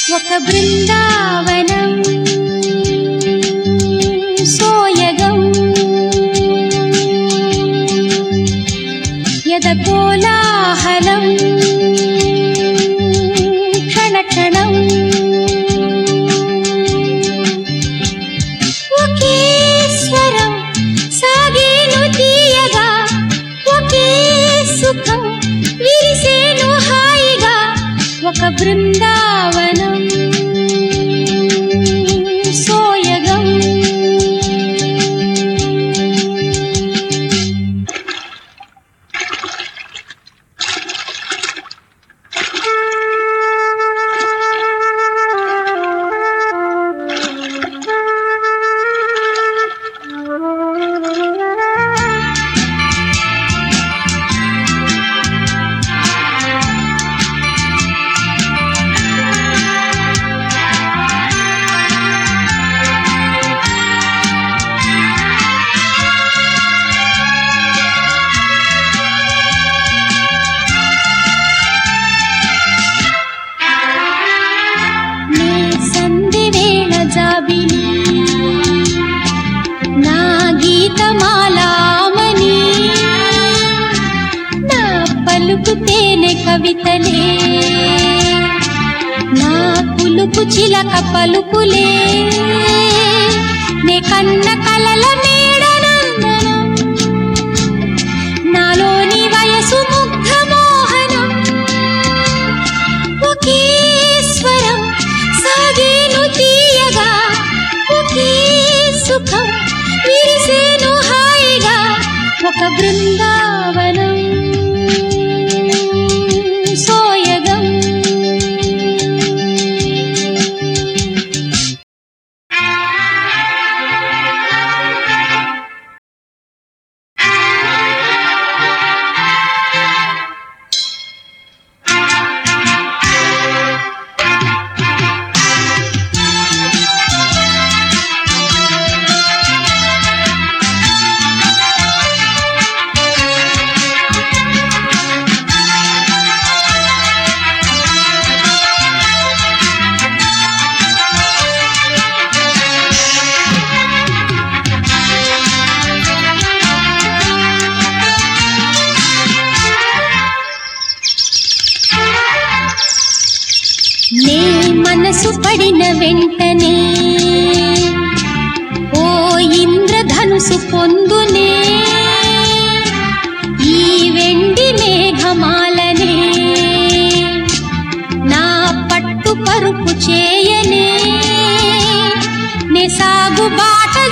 ఒక బృందావనం సోయగం యద కోలాహలం క్షణ క్షణం ఒకే స్వరం సాగేను తీయగా ఒకే సుఖం విరిసేను హాయిగా ఒక బృందావనం సోయగం నీ సంధి వేళ జాబిలి నా గీతమాలామని నా పలుకు తేనె కవితలే నా పులుపు చిలక పలుకులే నే కన్న కలల మేడనందనం నాలోని వయసు ముగ్ధ మోహనం ఒకే స్వరం సాగేను తీయగా ఒకే సుఖం విరిసేను హాయిగా ఒక బృందావనం సోయగం నే మనసు పడిన వెంటనే ఓ ఇంద్రధనుసు పొందునే ఈ వెండి మేఘమాలనే నా పట్టు పరుపు చేయనే నే సాగు బాట